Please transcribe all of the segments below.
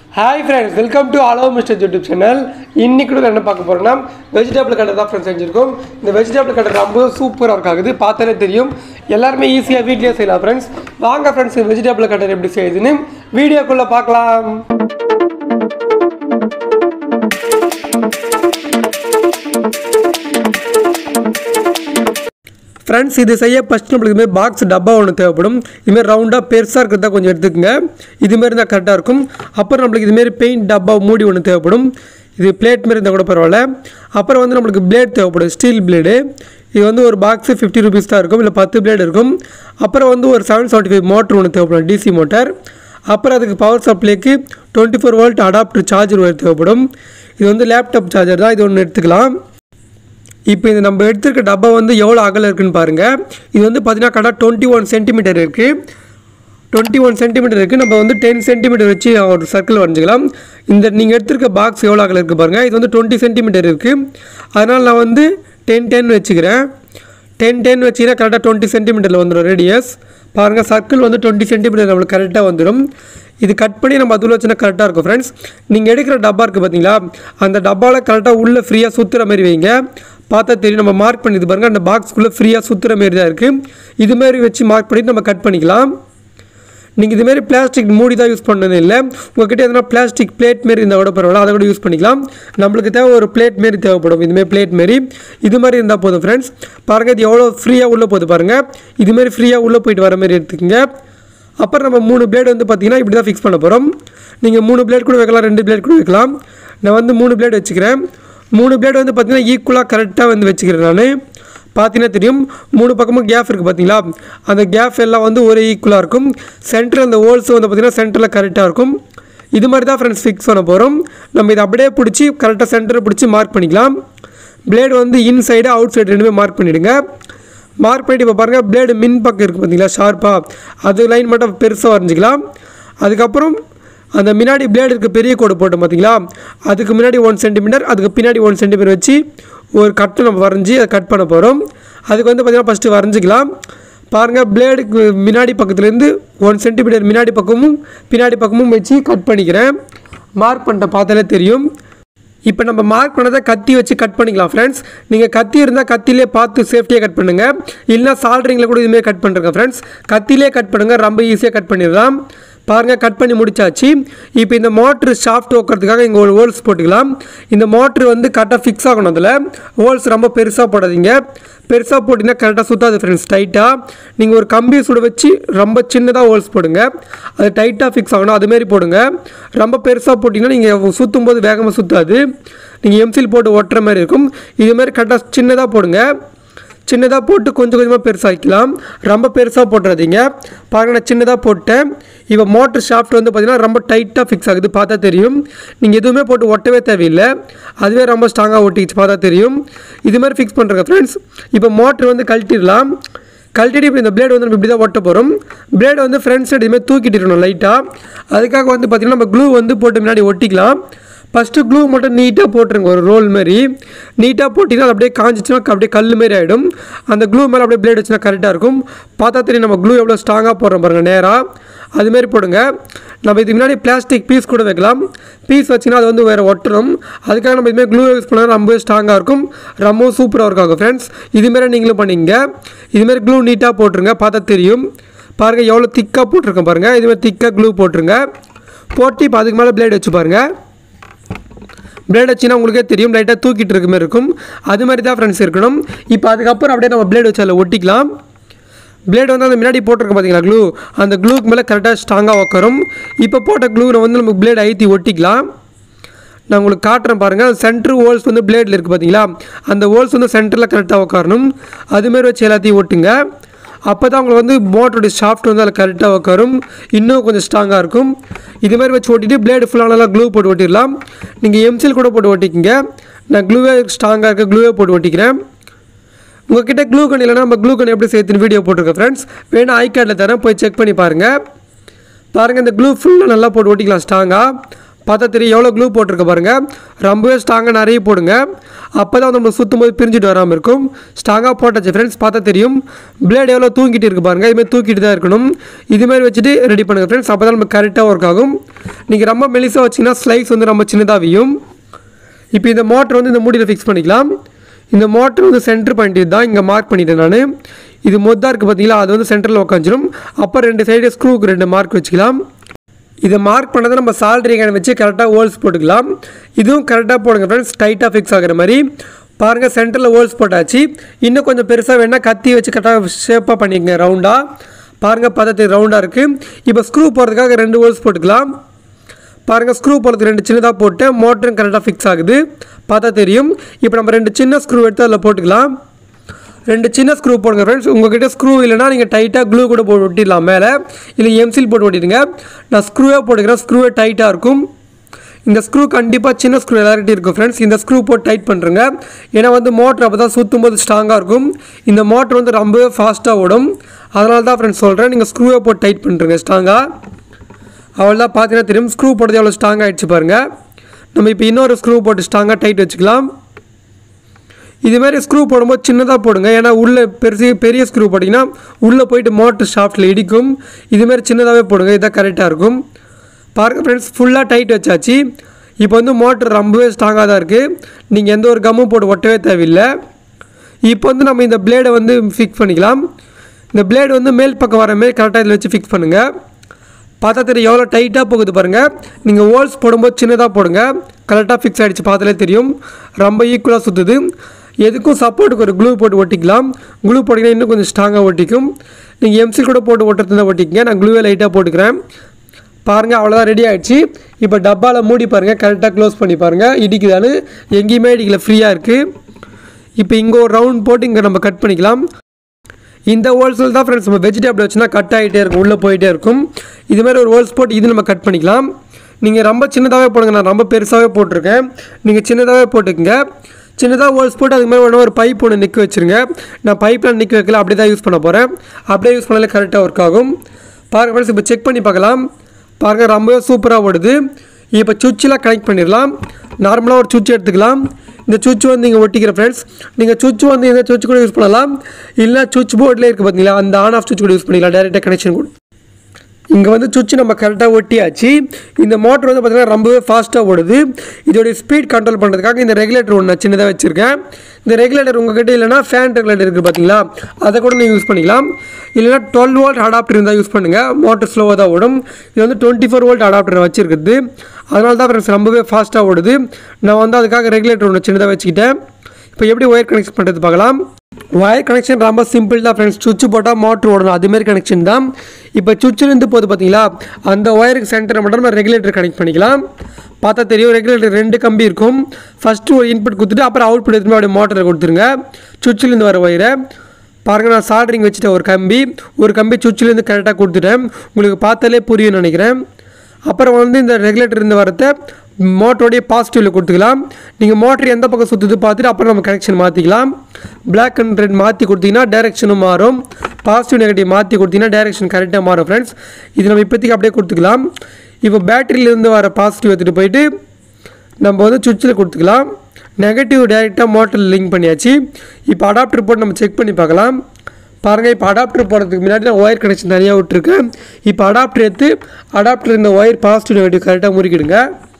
hi friends welcome to hello mister YouTube channel இன்னைக்கு கூட என்ன பார்க்க போறோம்னா வெஜிடபிள் கட்டர் தான் ஃப்ரெண்ட்ஸ் செஞ்சுருக்கோம் இந்த வெஜிடபிள் கட்டர் ரொம்ப சூப்பராக இருக்காகுது பார்த்தாலே தெரியும் எல்லாருமே ஈஸியாக வீட்லேயே செய்யலாம் ஃப்ரெண்ட்ஸ் வாங்க ஃப்ரெண்ட்ஸ் வெஜிடபிள் கட்டர் எப்படி செய்யுதுன்னு வீடியோக்குள்ளே பார்க்கலாம் ஃப்ரெண்ட்ஸ் இது செய்ய ஃபஸ்ட் நம்மளுக்கு இதுமாதிரி பாக்ஸ் டப்பா ஒன்று தேவைப்படும் இதுமாரி ரவுண்டாக பெருசாக இருக்கிறதா கொஞ்சம் எடுத்துக்கோங்க இதுமாரி இருந்தால் கரெக்டாக இருக்கும் அப்புறம் நம்மளுக்கு இதுமாரி பெயிண்ட் டப்பா மூடி ஒன்று தேவைப்படும் இது பிளேட் மாரி இருந்தால் கூட பரவாயில்ல அப்புறம் வந்து நம்மளுக்கு பிளேட் தேவைப்படும் ஸ்டீல் பிளேடு இது வந்து ஒரு பாக்ஸு ஃபிஃப்டி ருபீஸ் தான் இருக்கும் இல்லை பத்து பிளேட் இருக்கும் அப்புறம் வந்து ஒரு செவன் செவன்ட்டி ஃபைவ் மோட்டர் ஒன்று தேவைப்படும் டிசி மோட்டார் அப்புறம் அதுக்கு பவர் சப்ளைக்கு twenty four volt adapter charger ஒன்று தேவைப்படும் இது வந்து லேப்டாப் சார்ஜர் தான் இது ஒன்று எடுத்துக்கலாம் இப்போ இது நம்ம எடுத்துருக்க டப்பா வந்து எவ்வளோ அகலம் இருக்குன்னு பாருங்கள் இது வந்து பார்த்தீங்கன்னா கடை டுவெண்ட்டி ஒன் சென்டிமீட்டர் இருக்குது டுவெண்ட்டி ஒன் சென்டிமீட்டர் இருக்குது நம்ம வந்து டென் சென்டிமீட்டர் வச்சு ஒரு சர்க்கிள் வரைஞ்சிக்கலாம் இந்த நீங்கள் எடுத்துருக்க பாக்ஸ் எவ்வளோ அகலம் இருக்குது பாருங்கள் இது வந்து டுவெண்ட்டி சென்டிமீட்டர் இருக்குது அதனால் நான் வந்து டென் டென் வச்சுக்கிறேன் டென் டென் வச்சிங்கன்னா கரெக்டாக டுவெண்ட்டி சென்டிமீட்டரில் வந்துடும் ரேடியஸ் பாருங்கள் சர்க்கிள் வந்து டுவெண்ட்டி சென்டிமீட்டர் நம்மளுக்கு கரெக்டாக வந்துடும் இது கட் பண்ணி நம்ம அதில் வச்சுனா கரெக்டாக இருக்கும் ஃப்ரெண்ட்ஸ் நீங்கள் எடுக்கிற டப்பா இருக்குது பார்த்தீங்களா அந்த டப்பாவில் கரெக்டாக உள்ளே ஃப்ரீயாக சுற்றுற மாதிரி வைங்க பார்த்தா தெரியும் நம்ம மார்க் பண்ணி இது பாருங்கள் அந்த பாக்ஸ்க்குள்ளே ஃப்ரீயாக சுற்றுற மாரி தான் இருக்குது இதுமாரி வச்சு மார்க் பண்ணிவிட்டு நம்ம கட் பண்ணிக்கலாம் நீங்கள் இதுமாரி பிளாஸ்டிக் மூடி தான் யூஸ் பண்ணது இல்லை உங்கள்கிட்ட எதனா பிளாஸ்டிக் பிளேட் மாரி இருந்தால் கூட பரவாயில்ல அதை கூட யூஸ் பண்ணிக்கலாம் நம்மளுக்கு தேவை ஒரு பிளேட் மாரி தேவைப்படும் இதுமாரி பிளேட் மாரி இது மாதிரி இருந்தால் போதும் ஃப்ரெண்ட்ஸ் பாருங்கள் இது எவ்வளோ ஃப்ரீயாக உள்ளே போகுது பாருங்கள் இதுமாரி ஃப்ரீயாக உள்ளே போயிட்டு வர மாதிரி எடுத்துக்கங்க அப்புறம் நம்ம மூணு பிளேட் வந்து பார்த்தீங்கன்னா இப்படி தான் ஃபிக்ஸ் பண்ண போகிறோம் நீங்கள் மூணு பிளேட் கூட வைக்கலாம் ரெண்டு பிளேட் கூட வைக்கலாம் நான் வந்து மூணு பிளேட் வச்சுக்கிறேன் மூணு பிளேட் வந்து பார்த்தீங்கன்னா ஈக்குவலாக கரெக்டாக வந்து வச்சுக்கிறேன் நான் பார்த்தீங்கன்னா தெரியும் மூணு பக்கமும் கேப் இருக்குது பார்த்தீங்களா அந்த கேப் எல்லாம் வந்து ஒரே ஈக்குவலாக இருக்கும் சென்டர் அந்த ஹோல்ஸ் வந்து பார்த்தீங்கன்னா சென்டரில் கரெக்டாக இருக்கும் இது மாதிரி தான் ஃப்ரெண்ட்ஸ் ஃபிக்ஸ் பண்ண போகிறோம் நம்ம இதை அப்படியே பிடிச்சி கரெக்டாக சென்டரை பிடிச்சி மார்க் பண்ணிக்கலாம் பிளேடு வந்து இன்சைடு அவுட் சைடு ரெண்டுமே மார்க் பண்ணிவிடுங்க மார்க் பண்ணிட்டு இப்போ பாருங்கள் பிளேடு மின் பக்கம் இருக்குது பார்த்தீங்களா ஷார்ப்பாக அது லைன் மட்டும் பெருசாக வரைஞ்சிக்கலாம் அதுக்கப்புறம் அந்த முன்னாடி பிளேடு இருக்க பெரிய கோடு போட்டோம் பார்த்தீங்களா அதுக்கு முன்னாடி ஒன் சென்டிமீட்டர் அதுக்கு பின்னாடி ஒன் சென்டிமீட்டர் வச்சு ஒரு கட்டு நம்ம வரைஞ்சி அதை கட் பண்ண போகிறோம் அதுக்கு வந்து பார்த்திங்கன்னா ஃபஸ்ட்டு வரைஞ்சிக்கலாம் பாருங்கள் பிளேடுக்கு முன்னாடி பக்கத்துலேருந்து ஒன் சென்டிமீட்டர் முன்னாடி பக்கமும் பின்னாடி பக்கமும் வச்சு கட் பண்ணிக்கிறேன் மார்க் பண்ணிட்ட பார்த்தாலே தெரியும் இப்போ நம்ம மார்க் பண்ணதை கத்தி வச்சு கட் பண்ணிக்கலாம் ஃப்ரெண்ட்ஸ் நீங்கள் கத்தி இருந்தால் கத்திலே பார்த்து சேஃப்டியாக கட் பண்ணுங்கள் இல்லைனா சால்ட்ரிங்கில் கூட இதுமாரி கட் பண்ணுறேங்க ஃப்ரெண்ட்ஸ் கத்திலே கட் பண்ணுங்கள் ரொம்ப ஈஸியாக கட் பண்ணிடலாம் பாருங்கள் கட் பண்ணி முடிச்சாச்சு இப்போ இந்த மோட்ரு ஷாஃப்ட் வைக்கிறதுக்காக இங்கே ஒரு ஹோல்ஸ் போட்டுக்கலாம் இந்த மோட்ரு வந்து கரெக்டாக ஃபிக்ஸ் ஆகணும் அதில் ஹோல்ஸ் ரொம்ப பெருசாக போடாதீங்க பெருசாக போட்டிங்கன்னா கரெக்டாக சுற்றாது ஃப்ரெண்ட்ஸ் டைட்டாக நீங்கள் ஒரு கம்பி சுட வச்சு ரொம்ப சின்னதாக ஹோல்ஸ் போடுங்க அது டைட்டாக ஃபிக்ஸ் ஆகணும் அதுமாரி போடுங்க ரொம்ப பெருசாக போட்டிங்கன்னா நீங்கள் சுற்றும் போது வேகமாக சுற்றாது நீங்கள் எம்சில் போட்டு ஒட்டுற மாதிரி இருக்கும் இதுமாரி கரெக்டாக சின்னதாக போடுங்க சின்னதாக போட்டு கொஞ்சம் கொஞ்சமாக பெருசாகிக்கலாம் ரொம்ப பெருசாக போட்டுறாதீங்க பாருங்க நான் சின்னதாக போட்டேன் இப்போ மோட்டர் ஷாஃப்ட் வந்து பார்த்திங்கன்னா ரொம்ப டைட்டாக ஃபிக்ஸ் ஆகுது பார்த்தா தெரியும் நீங்கள் எதுவுமே போட்டு ஒட்டவே தேவையில்லை அதுவே ரொம்ப ஸ்ட்ராங்காக ஒட்டிக்கிச்சு பார்த்தா தெரியும் இது மாதிரி ஃபிக்ஸ் பண்ணுறேங்க ஃப்ரெண்ட்ஸ் இப்போ மோட்ரு வந்து கழட்டிடலாம் கழட்டிட்டு இப்போ இந்த பிளேடு வந்து நம்ம இப்படி தான் ஒட்ட போகிறோம் பிளேடு வந்து ஃப்ரண்ட் சைடு இதுமாதிரி தூக்கிட்டு லைட்டாக அதுக்காக வந்து பார்த்திங்கன்னா நம்ம க்ளூ வந்து போட்டு முன்னாடி ஒட்டிக்கலாம் ஃபஸ்ட்டு க்ளூ மட்டும் நீட்டாக போட்டுருங்க ஒரு ரோல் மாதிரி நீட்டாக போட்டிங்கன்னா அது அப்படியே காஞ்சிச்சுன்னா அப்படியே கல் மாரி ஆகிடும் அந்த க்ளூ மேலே அப்படியே பிளேட் வச்சுனா கரெக்டாக இருக்கும் பார்த்தா தெரியும் நம்ம க்ளூ எவ்வளோ ஸ்ட்ராங்காக போடுறோம் பாருங்கள் நேராக அதுமாரி போடுங்க நம்ம இதுக்கு முன்னாடி பிளாஸ்டிக் பீஸ் கூட வைக்கலாம் பீஸ் வச்சிங்கன்னா அது வந்து வேறு ஒட்டணும் அதுக்காக நம்ம இதுமாதிரி க்ளூ யூஸ் பண்ணால் ரொம்பவே ஸ்ட்ராங்காக இருக்கும் ரொம்பவும் சூப்பராக இருக்காங்க ஃப்ரெண்ட்ஸ் இதுமாரி நீங்களும் பண்ணிங்க இதுமாரி க்ளூ நீட்டாக போட்டுருங்க பார்த்தா தெரியும் பாருங்கள் எவ்வளோ திக்காக போட்டிருக்கேன் பாருங்கள் இதுமாதிரி திக்காக க்ளூ போட்டுருங்க போட்டு இப்போ அதுக்கு மேலே பிளேட் வச்சு பாருங்கள் பிளேட் வச்சுன்னா உங்களுக்கே தெரியும் லைட்டாக தூக்கிட்டு இருக்க மாதிரி இருக்கும் அது மாதிரி தான் ஃப்ரெண்ட்ஸ் இருக்கணும் இப்போ அதுக்கப்புறம் அப்படியே நம்ம பிளேட் வச்சு அதில் ஒட்டிக்கலாம் பிளேட் வந்து அந்த முன்னாடி போட்டிருக்க பார்த்தீங்களா க்ளூ அந்த க்ளூக்கு மேலே கரெக்டாக ஸ்ட்ராங்காக உட்காரும் இப்போ போட்ட க்ளூவில் வந்து நம்ம பிளேட் ஐத்தி ஒட்டிக்கலாம் நான் உங்களுக்கு காட்டுறேன் பாருங்கள் சென்ட்ரு ஹோல்ஸ் வந்து பிளேடில் இருக்குது பார்த்தீங்களா அந்த ஹோல்ஸ் வந்து சென்டரில் கரெக்டாக உட்காரணும் அதுமாரி வச்சு எல்லாத்தையும் ஒட்டுங்க அப்போ தான் உங்களுக்கு வந்து மோட்டருடைய ஷாஃப்ட் வந்து அதில் கரெக்டாக உட்காரும் இன்னும் கொஞ்சம் ஸ்ட்ராங்காக இருக்கும் இது மாதிரி வச்சு ஓட்டிட்டு பிளேடு ஃபுல்லாக நல்லா க்ளூ போட்டு ஒட்டிடலாம் நீங்கள் எம்சில் கூட போட்டு ஒட்டிக்கிங்க நான் க்ளூவே ஸ்ட்ராங்காக இருக்க க்ளூவே போட்டு ஒட்டிக்கிறேன் உங்ககிட்ட க்ளூ கன் இல்லைனா நம்ம க்ளூ கன் எப்படி சேர்த்துன்னு வீடியோ போட்டிருக்கேன் ஃப்ரெண்ட்ஸ் வேணா ஐ கார்டில் தரேன் போய் செக் பண்ணி பாருங்கள் பாருங்கள் இந்த க்ளூ ஃபுல்லாக நல்லா போட்டு ஒட்டிக்கலாம் ஸ்ட்ராங்காக பார்த்தா தெரியும் எவ்வளோ க்ளூ போட்டிருக்க பாருங்கள் ரொம்பவே ஸ்ட்ராங்காக நிறைய போடுங்க அப்போ தான் வந்து நம்ம சுற்றும் போது பிரிஞ்சுட்டு வராமல் இருக்கும் ஸ்ட்ராங்காக போட்டாச்சு ஃப்ரெண்ட்ஸ் பார்த்தா தெரியும் பிளேட் எவ்வளோ தூங்கிட்டு இருக்கு பாருங்கள் இதுமாதிரி தூக்கிட்டு தான் இருக்கணும் இதுமாதிரி வச்சுட்டு ரெடி பண்ணுங்கள் ஃப்ரெண்ட்ஸ் அப்போ தான் நம்ம கரெக்டாக ஒர்க் ஆகும் நீங்கள் ரொம்ப மெலிசாக வச்சிங்கன்னா ஸ்லைஸ் வந்து ரொம்ப சின்னதாக வியும் இப்போ இந்த மோட்டர் வந்து இந்த மூடியில் ஃபிக்ஸ் பண்ணிக்கலாம் இந்த மோட்டர் வந்து சென்டர் பாயிண்ட் தான் இங்கே மார்க் பண்ணிட்டேன் நான் இது மொத்தம் இருக்குது பார்த்தீங்களா அது வந்து சென்டரில் உட்காந்துரும் அப்போ ரெண்டு சைடு ஸ்க்ரூக்கு ரெண்டு மார்க் வச்சுக்கலாம் இதை மார்க் பண்ணதை நம்ம சால்ட்ரி கேன் வச்சு கரெக்டாக ஹோல்ஸ் போட்டுக்கலாம் இதுவும் கரெக்டாக போடுங்க ஃப்ரெண்ட்ஸ் டைட்டாக ஃபிக்ஸ் ஆகிற மாதிரி பாருங்கள் சென்டரில் ஹோல்ஸ் போட்டாச்சு இன்னும் கொஞ்சம் பெருசாக வேணால் கத்தி வச்சு கரெக்டாக ஷேப்பாக பண்ணிக்கங்க ரவுண்டாக பாருங்கள் பதத்துக்கு ரவுண்டாக இருக்குது இப்போ ஸ்க்ரூ போடுறதுக்காக ரெண்டு ஹோல்ஸ் போட்டுக்கலாம் பாருங்கள் ஸ்க்ரூ போடுறதுக்கு ரெண்டு சின்னதாக போட்டு மோட்டரும் கரெக்டாக ஃபிக்ஸ் ஆகுது பார்த்தா தெரியும் இப்போ நம்ம ரெண்டு சின்ன ஸ்க்ரூ எடுத்து அதில் போட்டுக்கலாம் ரெண்டு சின்ன ஸ்க்ரூ போடுங்க ஃப்ரெண்ட்ஸ் உங்ககிட்ட ஸ்க்ரூ இல்லைனா நீங்கள் டைட்டாக க்ளூ கூட போட்டு ஒட்டிடலாம் மேலே இல்லை எம்சில் போட்டு ஒட்டிடுங்க நான் ஸ்க்ரூவே போட்டுக்கிறேன் ஸ்க்ரூவே டைட்டாக இருக்கும் இந்த ஸ்க்ரூ கண்டிப்பாக சின்ன ஸ்க்ரூ எல்லார்கிட்டையும் இருக்கும் ஃப்ரெண்ட்ஸ் இந்த ஸ்க்ரூ போட்டு டைட் பண்ணுறங்க ஏன்னா வந்து மோட்ரு அப்போ தான் சுற்றும் போது ஸ்ட்ராங்காக இருக்கும் இந்த மோட்ரு வந்து ரொம்பவே ஃபாஸ்ட்டாக ஓடும் அதனால தான் ஃப்ரெண்ட்ஸ் சொல்கிறேன் நீங்கள் ஸ்க்ரூவே போட்டு டைட் பண்ணுறங்க ஸ்ட்ராங்காக அவ்வளோதான் பார்த்தீங்கன்னா தெரியும் ஸ்க்ரூ போட்டது எவ்வளோ ஸ்ட்ராங் ஆகிடுச்சு பாருங்கள் நம்ம இப்போ இன்னொரு ஸ்க்ரூ போட்டு ஸ்ட்ராங்காக டைட் வச்சுக்கலாம் இதுமாரி ஸ்க்ரூ போடும்போது சின்னதாக போடுங்க ஏன்னா உள்ளே பெருசு பெரிய ஸ்க்ரூ போட்டிங்கன்னா உள்ளே போயிட்டு மோட்டர் ஷாஃப்ட்டில் இடிக்கும் இதுமாரி சின்னதாகவே போடுங்க இதான் கரெக்டாக இருக்கும் பாருங்கள் ஃப்ரெண்ட்ஸ் ஃபுல்லாக டைட் வச்சாச்சு இப்போ வந்து மோட்டர் ரொம்பவே ஸ்ட்ராங்காக தான் இருக்குது நீங்கள் எந்த ஒரு கம்மும் போட்டு ஒட்டவே தேவையில்லை இப்போ வந்து நம்ம இந்த பிளேடை வந்து ஃபிக்ஸ் பண்ணிக்கலாம் இந்த பிளேடு வந்து மேல் பக்கம் வர மாதிரி கரெக்டாக இதில் வச்சு ஃபிக்ஸ் பண்ணுங்கள் பார்த்தா தெரியும் எவ்வளோ டைட்டாக போகுது பாருங்கள் நீங்கள் ஹோல்ஸ் போடும்போது சின்னதாக போடுங்க கரெக்டாக ஃபிக்ஸ் ஆகிடுச்சு பார்த்தாலே தெரியும் ரொம்ப ஈக்குவலாக சுற்றுது எதுக்கும் சப்போர்ட்டுக்கு ஒரு க்ளூ போட்டு ஒட்டிக்கலாம் க்ளூ போட்டிங்கன்னா இன்னும் கொஞ்சம் ஸ்ட்ராங்காக ஒட்டிக்கும் நீங்கள் எம்சி கூட போட்டு ஒட்டுறதுனா ஒட்டிக்கங்க நான் க்ளூவே லைட்டாக போட்டுக்கிறேன் பாருங்கள் அவ்வளோதான் ரெடி ஆகிடுச்சு இப்போ டப்பாவில் மூடி பாருங்கள் கரெக்டாக க்ளோஸ் பண்ணி பாருங்கள் இடிக்குதான்னு எங்கேயுமே இடிக்கல ஃப்ரீயாக இருக்குது இப்போ இங்கே ஒரு ரவுண்ட் போட்டு இங்கே நம்ம கட் பண்ணிக்கலாம் இந்த ஹோல்ஸில் தான் ஃப்ரெண்ட்ஸ் நம்ம வெஜிடபிள் வச்சுனா கட் ஆகிட்டே இருக்கும் உள்ளே போயிட்டே இருக்கும் இது மாதிரி ஒரு ஹோல்ஸ் போட்டு இது நம்ம கட் பண்ணிக்கலாம் நீங்கள் ரொம்ப சின்னதாகவே போடுங்க நான் ரொம்ப பெருசாகவே போட்டிருக்கேன் நீங்கள் சின்னதாகவே போட்டுக்கங்க சின்னதாக ஹோல்ஸ் போட்டு அதுக்கு மாதிரி ஒன்று ஒரு பைப் ஒன்று நிற்க வச்சுருங்க நான் பைப்பில் நிற்க வைக்கல அப்படியே தான் யூஸ் பண்ண போகிறேன் அப்படியே யூஸ் பண்ணாலே கரெக்டாக ஒர்க் ஆகும் பாருங்கள் ஃப்ரெண்ட்ஸ் இப்போ செக் பண்ணி பார்க்கலாம் பாருங்கள் ரொம்பவே சூப்பராக ஓடுது இப்போ சுவிட்செலாம் கனெக்ட் பண்ணிடலாம் நார்மலாக ஒரு சுவிட்ச் எடுத்துக்கலாம் இந்த சுவிட்ச் வந்து நீங்கள் ஒட்டிக்கிற ஃப்ரெண்ட்ஸ் நீங்கள் சுவிட்ச் வந்து எந்த சுவிட்ச் கூட யூஸ் பண்ணலாம் இல்லை சுவிட்ச் போர்டில் இருக்குது பார்த்தீங்களா அந்த ஆன் ஆஃப் சுவிட்ச் கூட யூஸ் பண்ணிக்கலாம் டேரெக்டாக கனெக்ஷன் கூட இங்கே வந்து சுவிட்ச் நம்ம கரெக்டாக ஒட்டியாச்சு இந்த மோட்டர் வந்து பார்த்திங்கன்னா ரொம்பவே ஃபாஸ்ட்டாக ஓடுது இதோடைய ஸ்பீட் கண்ட்ரோல் பண்ணுறதுக்காக இந்த ரெகுலேட்டர் ஒன்று நான் சின்னதாக வச்சுருக்கேன் இந்த ரெகுலேட்டர் உங்ககிட்ட இல்லைனா ஃபேன் ரெகுலேட்டர் இருக்குது பார்த்தீங்களா அதை கூட நீங்கள் யூஸ் பண்ணிக்கலாம் இல்லைனா டுவெல் வோல்ட் அடாப்டர் இருந்தால் யூஸ் பண்ணுங்கள் மோட்டர் ஸ்லோவாக தான் ஓடும் இது வந்து டுவெண்ட்டி ஃபோர் வோல்ட் அடாப்டர் வச்சுருக்குது அதனால தான் ஃப்ரெண்ட்ஸ் ரொம்பவே ஃபாஸ்ட்டாக ஓடுது நான் வந்து அதுக்காக ரெகுலேட்டர் ஒன்று சின்னதாக வச்சுக்கிட்டேன் இப்போ எப்படி ஒயர் கனெக்ஷன் பண்ணுறது பார்க்கலாம் ஒயர் கனெக்ஷன் ரொம்ப சிம்பிள் தான் ஃப்ரெண்ட்ஸ் சுவிட்ச் போட்டால் மோட்ரு ஓடணும் அதுமாரி கனெக்ஷன் தான் இப்போ சுவிட்சிலேருந்து போகுது பார்த்தீங்களா அந்த ஒயருக்கு சென்டரை மட்டும் நம்ம ரெகுலேட்டர் கனெக்ட் பண்ணிக்கலாம் பார்த்தா தெரியும் ரெகுலேட்டர் ரெண்டு கம்பி இருக்கும் ஃபஸ்ட்டு ஒரு இன்புட் கொடுத்துட்டு அப்புறம் அவுட்புட் எடுத்துமே அப்படியே மோட்டரை கொடுத்துருங்க சுவிட்சிலேருந்து வர ஒயரை பாருங்கள் நான் சால்ட்ரிங் வச்சுட்டேன் ஒரு கம்பி ஒரு கம்பி சுவிட்சிலேருந்து கரெக்டாக கொடுத்துட்டேன் உங்களுக்கு பார்த்தாலே புரியும்னு நினைக்கிறேன் அப்புறம் வந்து இந்த ரெகுலேட்டர் இருந்து வரத மோட்டரோடைய பாசிட்டிவில் கொடுத்துக்கலாம் நீங்கள் மோட்டர் எந்த பக்கம் சுற்றுது பார்த்துட்டு அப்புறம் நம்ம கனெக்ஷன் மாற்றிக்கலாம் Black அண்ட் ரெட் மாற்றி கொடுத்தீங்கன்னா டைரெக்ஷனும் மாறும் பாசிட்டிவ் நெகட்டிவ் மாற்றி கொடுத்தீங்கன்னா டைரெக்ஷன் கரெக்டாக மாறும் ஃப்ரெண்ட்ஸ் இது நம்ம இப்போதைக்கு அப்படியே கொடுத்துக்கலாம் இப்போ பேட்டரியிலேருந்து வர பாசிட்டிவ் எடுத்துகிட்டு போயிட்டு நம்ம வந்து சுவிட்சில் கொடுத்துக்கலாம் நெகட்டிவ் டைரெக்டாக மோட்டரில் லிங்க் பண்ணியாச்சு இப்போ அடாப்டர் போட்டு நம்ம செக் பண்ணி பார்க்கலாம் பாருங்கள் இப்போ அடாப்டர் போடுறதுக்கு முன்னாடி நான் ஒயர் கனெக்ஷன் நிறையா விட்டுருக்கேன் இப்போ அடாப்டர் எடுத்து அடாப்டர் இந்த ஒயர் பாசிட்டிவ் நெகட்டிவ் கரெக்டாக முறுக்கிடுங்க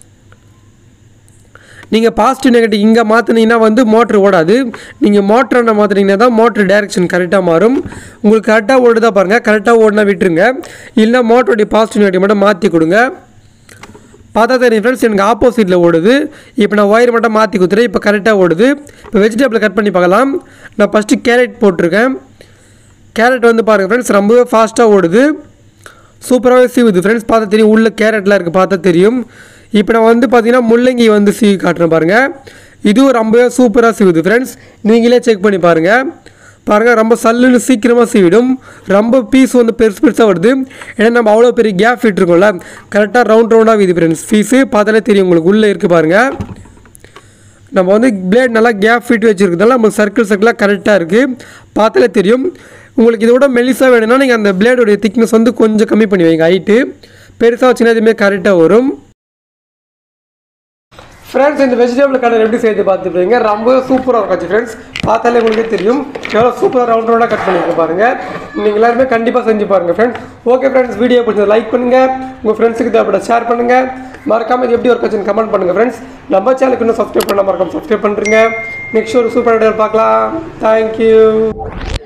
நீங்கள் பாசிட்டிவ் நெகட்டிவ் இங்கே மாற்றினீங்கன்னா வந்து மோட்ரு ஓடாது நீங்கள் மோட்டரை மாற்றினீங்கன்னா தான் மோட்ரு டைரெக்ஷன் கரெக்டாக மாறும் உங்களுக்கு கரெக்டாக ஓடுதா பாருங்கள் கரெக்டாக ஓடினா விட்டுருங்க இல்லைன்னா மோட்டருடைய பாசிட்டிவ் நெகட்டிவ் மட்டும் மாற்றி கொடுங்க பார்த்தா தெரியும் ஃப்ரெண்ட்ஸ் எனக்கு ஆப்போசிட்டில் ஓடுது இப்போ நான் ஒயர் மட்டும் மாற்றி கொடுத்துறேன் இப்போ கரெக்டாக ஓடுது இப்போ வெஜிடபிள் கட் பண்ணி பார்க்கலாம் நான் ஃபஸ்ட்டு கேரட் போட்டிருக்கேன் கேரட் வந்து பாருங்கள் ஃப்ரெண்ட்ஸ் ரொம்பவே ஃபாஸ்ட்டாக ஓடுது சூப்பராகவே சீவுது ஃப்ரெண்ட்ஸ் பார்த்தா தெரியும் உள்ள கேரட்லாம் இருக்குது பார்த்தா தெரியும் இப்போ நான் வந்து பார்த்தீங்கன்னா முள்ளங்கி வந்து சீவி காட்டுறேன் பாருங்கள் இதுவும் ரொம்பவே சூப்பராக சீவுது ஃப்ரெண்ட்ஸ் நீங்களே செக் பண்ணி பாருங்கள் பாருங்கள் ரொம்ப சல்லுன்னு சீக்கிரமாக சீவிடும் ரொம்ப பீஸ் வந்து பெருசு பெருசாக வருது ஏன்னா நம்ம அவ்வளோ பெரிய கேப் விட்டுருக்கோம்ல கரெக்டாக ரவுண்ட் ரவுண்டாக இது ஃப்ரெண்ட்ஸ் பீஸு பார்த்தாலே தெரியும் உங்களுக்கு உள்ளே இருக்குது பாருங்கள் நம்ம வந்து பிளேட் நல்லா கேப் ஃபிட் வச்சுருக்கிறதால நம்ம சர்க்கிள் சர்க்கிளாக கரெக்டாக இருக்குது பார்த்தாலே தெரியும் உங்களுக்கு இதை விட மெலிசாக வேணும்னா நீங்கள் அந்த பிளேடோடைய திக்னஸ் வந்து கொஞ்சம் கம்மி பண்ணி வைங்க ஹைட்டு பெருசாக வச்சுன்னா இதுமாரி கரெக்டாக வரும் ஃப்ரெண்ட்ஸ் இந்த வெஜிடபிள் கடை எப்படி செய்து பார்த்துப்பீங்க ரொம்ப சூப்பராக இருக்கும் ஃப்ரெண்ட்ஸ் பார்த்தாலே உங்களுக்கே தெரியும் எவ்வளோ சூப்பராக ரவுண்ட் ரவுண்டாக கட் பண்ணிக்க பாருங்க நீங்கள் எல்லாருமே கண்டிப்பாக செஞ்சு பாருங்க ஃப்ரெண்ட்ஸ் ஓகே ஃப்ரெண்ட்ஸ் வீடியோ பிடிச்சது லைக் பண்ணுங்க உங்கள் ஃப்ரெண்ட்ஸுக்கு தேவைப்பட ஷேர் பண்ணுங்க மறக்காம இது எப்படி ஒரு கட்சி கமெண்ட் பண்ணுங்க ஃப்ரெண்ட்ஸ் நம்ம சேனலுக்கு இன்னும் சப்ஸ்கிரைப் பண்ண மறக்காம சப்ஸ்கிரைப் பண்ணுறீங்க நெக்ஸ்ட் ஒரு சூப்பர் ஐடியா பார்க்கலாம் தேங்க்யூ